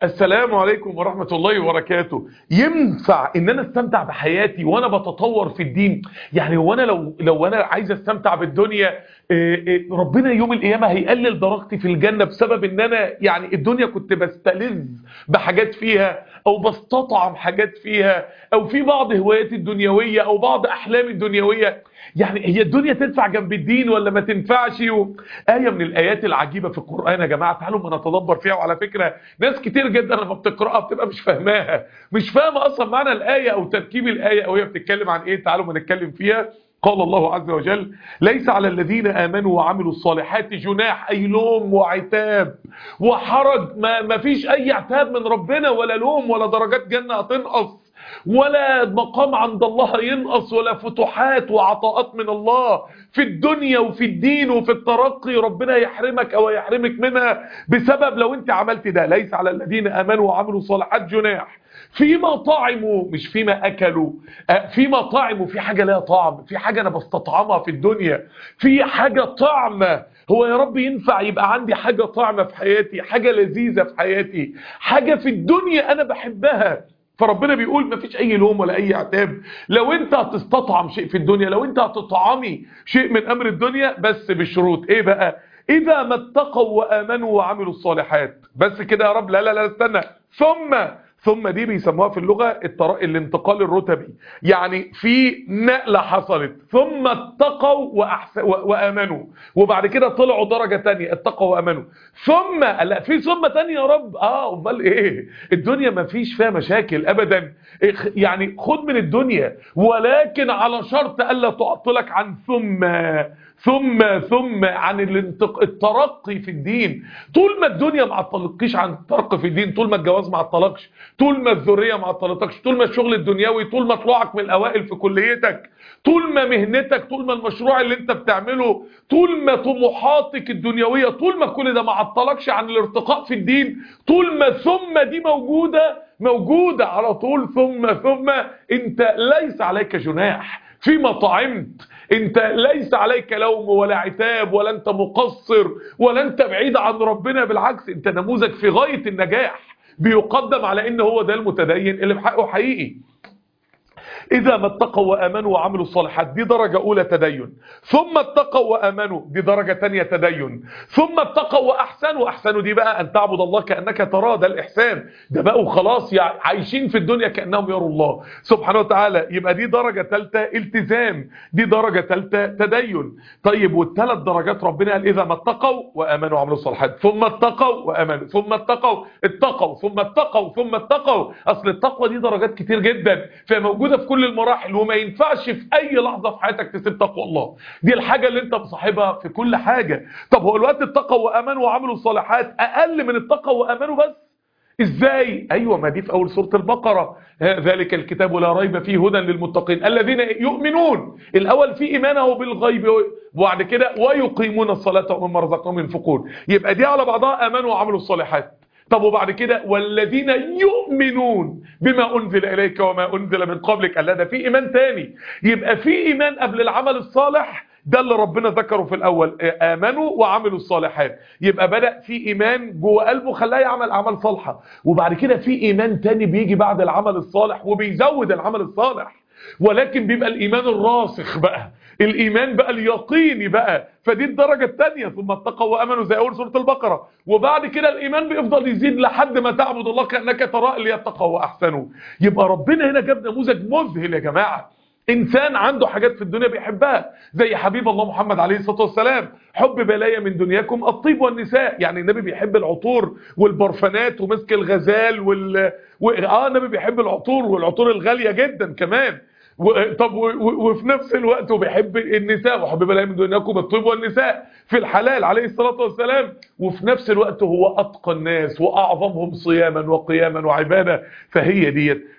السلام عليكم ورحمة الله وبركاته ينفع ان انا استمتع بحياتي وانا بتطور في الدين يعني وانا لو لو انا عايز استمتع بالدنيا إيه إيه ربنا يوم القيامة هيقلل درجتي في الجنة بسبب ان انا يعني الدنيا كنت بستلذ بحاجات فيها او بستطعم حاجات فيها او في بعض هواياتي الدنيوية او بعض احلامي الدنيوية يعني هي الدنيا تنفع جنب الدين ولا ما تنفعش و... آية من الآيات العجيبة في القرآن يا جماعة تعالوا ما نتدبر فيها وعلى فكرة ناس كتير جدا لما بتقرأها بتبقى مش فاهماها مش فاهمة أصلا معنى الآية أو تركيب الآية أو هي بتتكلم عن إيه تعالوا ما نتكلم فيها قال الله عز وجل ليس على الذين آمنوا وعملوا الصالحات جناح أي لوم وعتاب وحرج ما, ما فيش أي عتاب من ربنا ولا لوم ولا درجات جنة هتنقص ولا مقام عند الله ينقص ولا فتوحات وعطاءات من الله في الدنيا وفي الدين وفي الترقي ربنا يحرمك او يحرمك منها بسبب لو انت عملت ده ليس على الذين امنوا وعملوا صالحات جناح فيما طعموا مش فيما اكلوا فيما طعموا في حاجة لها طعم في حاجة انا بستطعمها في الدنيا في حاجة طعمة هو يا رب ينفع يبقى عندي حاجة طعمة في حياتي حاجة لذيذة في حياتي حاجة في الدنيا انا بحبها فربنا بيقول ما فيش اي لوم ولا اي عتاب لو انت هتستطعم شيء في الدنيا لو انت هتطعمي شيء من امر الدنيا بس بشروط ايه بقى اذا ما اتقوا وامنوا وعملوا الصالحات بس كده يا رب لا لا لا استنى ثم ثم دي بيسموها في اللغة التر... الانتقال الرتبي يعني في نقلة حصلت ثم اتقوا وأحس... و... وآمنوا وبعد كده طلعوا درجة تانية اتقوا وآمنوا ثم لا في ثم تانية يا رب اه امال ايه الدنيا ما فيش فيها مشاكل ابدا يعني خد من الدنيا ولكن على شرط الا تعطلك عن ثم ثم ثم عن الانتق... الترقي في الدين طول ما الدنيا ما عطلتكيش عن الترقي في الدين طول ما الجواز ما عطلكش طول ما الذريه ما عطلتكش طول ما الشغل الدنيوي طول ما طلوعك من الاوائل في كليتك طول ما مهنتك طول ما المشروع اللي انت بتعمله طول ما طموحاتك الدنيويه طول ما كل ده ما عطلكش عن الارتقاء في الدين طول ما ثم دي موجوده موجوده على طول ثم ثم انت ليس عليك جناح فيما طعمت انت ليس عليك لوم ولا عتاب ولا انت مقصر ولا انت بعيد عن ربنا بالعكس انت نموذج في غاية النجاح بيقدم على ان هو ده المتدين اللي بحقه حقيقي إذا ما اتقوا وآمنوا وعملوا الصالحات دي درجة أولى تدين ثم اتقوا وآمنوا دي درجة تانية تدين ثم اتقوا وأحسنوا أحسنوا دي بقى أن تعبد الله كأنك تراه ده الإحسان ده بقوا خلاص يعني عايشين في الدنيا كأنهم يروا الله سبحانه وتعالى يبقى دي درجة ثالثة التزام دي درجة ثالثة تدين طيب والثلاث درجات ربنا قال إذا ما اتقوا وآمنوا وعملوا الصالحات ثم اتقوا وآمنوا ثم اتقوا اتقوا ثم اتقوا ثم اتقوا أصل التقوى دي درجات كتير جدا فموجودة في كل المراحل وما ينفعش في اي لحظة في حياتك تسيب تقوى الله دي الحاجة اللي انت مصاحبها في كل حاجة طب هو الوقت اتقوا وامنوا وعملوا الصالحات اقل من اتقوا وامنوا بس ازاي ايوه ما دي في اول سوره البقره ذلك الكتاب لا ريب فيه هدى للمتقين الذين يؤمنون الاول في ايمانه بالغيب وبعد كده ويقيمون الصلاه ومما رزقناهم ينفقون يبقى دي على بعضها امنوا وعملوا الصالحات طب وبعد كده والذين يؤمنون بما أنزل إليك وما أنزل من قبلك ألا ده في إيمان تاني يبقى في إيمان قبل العمل الصالح ده اللي ربنا ذكره في الأول آمنوا وعملوا الصالحات يبقى بدأ في إيمان جوه قلبه خلاه يعمل أعمال صالحة وبعد كده في إيمان تاني بيجي بعد العمل الصالح وبيزود العمل الصالح ولكن بيبقى الإيمان الراسخ بقى الإيمان بقى اليقيني بقى فدي الدرجة الثانية ثم اتقوا وأمنوا زي أول سورة البقرة وبعد كده الإيمان بيفضل يزيد لحد ما تعبد الله كأنك ترى اللي يتقوا وأحسنوا يبقى ربنا هنا جاب نموذج مذهل يا جماعة إنسان عنده حاجات في الدنيا بيحبها زي حبيب الله محمد عليه الصلاة والسلام حب بلايا من دنياكم الطيب والنساء يعني النبي بيحب العطور والبرفانات ومسك الغزال وال... و... آه النبي بيحب العطور والعطور الغالية جدا كمان و... طب و... و... وفي نفس الوقت هو بيحب النساء وحب بلايا من دنياكم الطيب والنساء في الحلال عليه الصلاة والسلام وفي نفس الوقت هو أتقى الناس وأعظمهم صياما وقياما وعبادة فهي ديت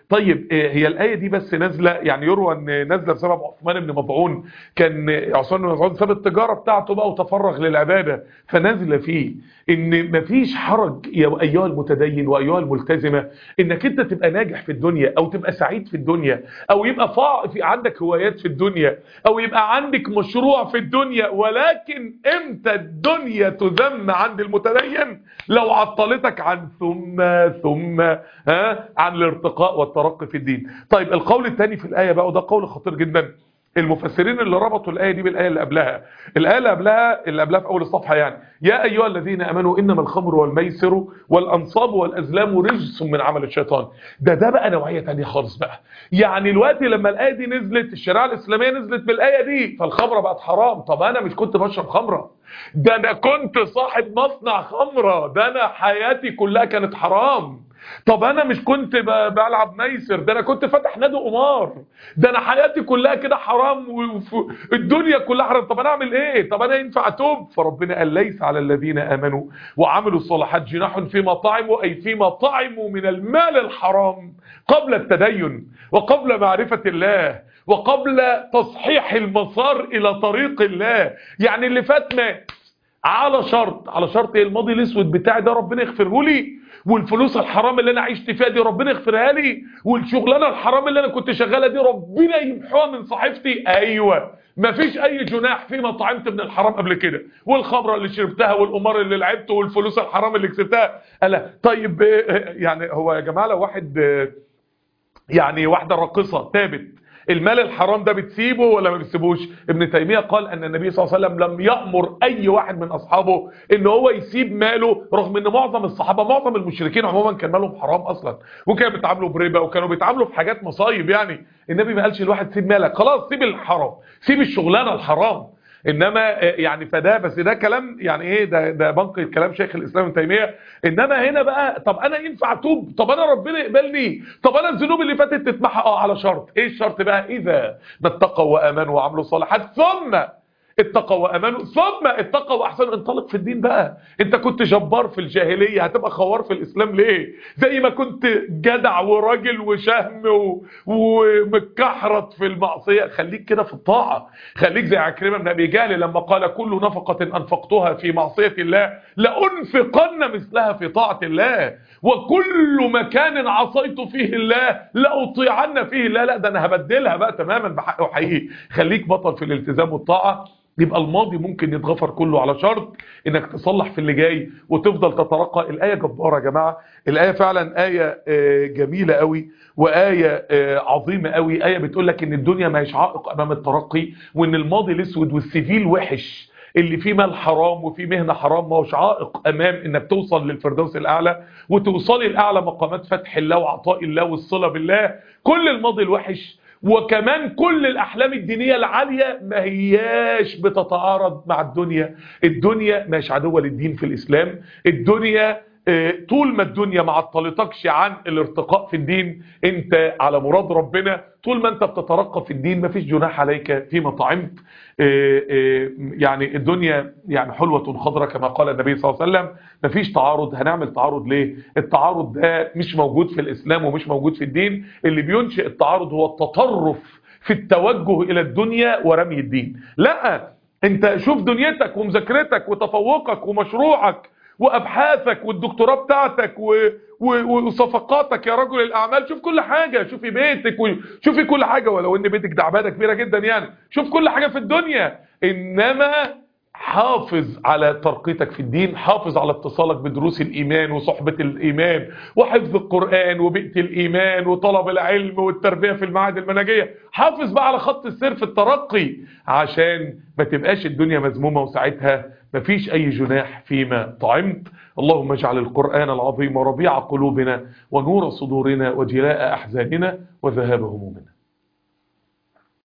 طيب هي الآية دي بس نازلة يعني يروى ان نازلة بسبب عثمان بن مضعون كان عثمان بن مضعون ساب التجارة بتاعته بقى وتفرغ للعبادة فنازلة فيه ان مفيش حرج يا ايها المتدين وايها الملتزمة انك انت تبقى ناجح في الدنيا او تبقى سعيد في الدنيا او يبقى فا... في عندك هوايات في الدنيا او يبقى عندك مشروع في الدنيا ولكن امتى الدنيا تذم عند المتدين لو عطلتك عن ثم ثم ها عن الارتقاء والترقي في الدين طيب القول الثاني في الآية بقى وده قول خطير جدا المفسرين اللي ربطوا الآية دي بالآية اللي قبلها الآية اللي قبلها اللي قبلها في أول الصفحة يعني يا أيها الذين أمنوا إنما الخمر والميسر والأنصاب والأزلام رجس من عمل الشيطان ده ده بقى نوعية تانية خالص بقى يعني الوقت لما الآية دي نزلت الشريعة الإسلامية نزلت بالآية دي فالخمرة بقت حرام طب أنا مش كنت بشرب خمرة ده أنا كنت صاحب مصنع خمرة ده أنا حياتي كلها كانت حرام طب انا مش كنت بلعب ميسر ده انا كنت فاتح نادي قمار ده انا حياتي كلها كده حرام والدنيا كلها حرام طب انا اعمل ايه طب انا ينفع اتوب فربنا قال ليس على الذين امنوا وعملوا الصالحات جناح فيما طعموا اي فيما طعموا من المال الحرام قبل التدين وقبل معرفة الله وقبل تصحيح المسار الى طريق الله يعني اللي فات مات على شرط على شرط ايه الماضي الاسود بتاعي ده ربنا يغفره لي والفلوس الحرام اللي انا عشت فيها دي ربنا يغفرها لي والشغلانه الحرام اللي انا كنت شغالها دي ربنا يمحوها من صحيفتي ايوه مفيش اي جناح فيما طعمت من الحرام قبل كده والخمره اللي شربتها والقمار اللي لعبته والفلوس الحرام اللي كسبتها الا طيب يعني هو يا جماعه لو واحد يعني واحده راقصه تابت المال الحرام ده بتسيبه ولا ما بتسيبوش ابن تيمية قال ان النبي صلى الله عليه وسلم لم يأمر اي واحد من اصحابه ان هو يسيب ماله رغم ان معظم الصحابة معظم المشركين عموما كان مالهم حرام اصلا وكانوا بيتعاملوا بربا وكانوا بيتعاملوا في حاجات مصايب يعني النبي ما قالش الواحد سيب مالك خلاص سيب الحرام سيب الشغلانة الحرام انما يعني فده بس ده كلام يعني ايه ده ده بنقل كلام شيخ الاسلام ابن تيميه انما هنا بقى طب انا ينفع اتوب طب انا ربنا يقبلني طب انا الذنوب اللي فاتت تتمحى اه على شرط ايه الشرط بقى اذا ما اتقوا وامنوا وعملوا الصالحات ثم اتقوا وامنوا ثم اتقوا واحسنوا انطلق في الدين بقى انت كنت جبار في الجاهليه هتبقى خوار في الاسلام ليه زي ما كنت جدع وراجل وشهم و... ومتكحرت في المعصيه خليك كده في الطاعه خليك زي عكرمه بن ابي جهل لما قال كل نفقه انفقتها في معصيه الله لانفقن مثلها في طاعه الله وكل مكان عصيت فيه الله لاطيعن فيه الله لا ده انا هبدلها بقى تماما بحق وحقيقي خليك بطل في الالتزام والطاعه يبقى الماضي ممكن يتغفر كله على شرط انك تصلح في اللي جاي وتفضل تترقى الآية جبارة يا جماعة الآية فعلا آية جميلة قوي وآية عظيمة قوي آية بتقول لك ان الدنيا ما هيش عائق امام الترقي وان الماضي الاسود والسجيل وحش اللي فيه مال حرام وفيه مهنة حرام ما هوش عائق امام انك توصل للفردوس الاعلى وتوصلي لاعلى مقامات فتح الله وعطاء الله والصلة بالله كل الماضي الوحش وكمان كل الأحلام الدينية العالية ما هياش بتتعارض مع الدنيا الدنيا مش عدوة للدين في الإسلام الدنيا طول ما الدنيا ما عطلتكش عن الارتقاء في الدين انت على مراد ربنا طول ما انت بتترقى في الدين مفيش جناح عليك فيما طعمت يعني الدنيا يعني حلوة خضرة كما قال النبي صلى الله عليه وسلم مفيش تعارض هنعمل تعارض ليه التعارض ده مش موجود في الإسلام ومش موجود في الدين اللي بينشئ التعارض هو التطرف في التوجه إلى الدنيا ورمي الدين لا انت شوف دنيتك ومذاكرتك وتفوقك ومشروعك وابحاثك والدكتوراه بتاعتك و... و... وصفقاتك يا رجل الاعمال شوف كل حاجة شوفي بيتك وشوفي كل حاجة ولو ان بيتك ده عبادة كبيرة جدا يعني شوف كل حاجة في الدنيا انما حافظ على ترقيتك في الدين حافظ على اتصالك بدروس الإيمان وصحبة الإيمان وحفظ القرآن وبيئة الإيمان وطلب العلم والتربية في المعاهد المناجية حافظ بقى على خط السير في الترقي عشان ما تبقاش الدنيا مذمومة وساعتها مفيش أي جناح فيما طعمت اللهم اجعل القرآن العظيم ربيع قلوبنا ونور صدورنا وجلاء أحزاننا وذهاب همومنا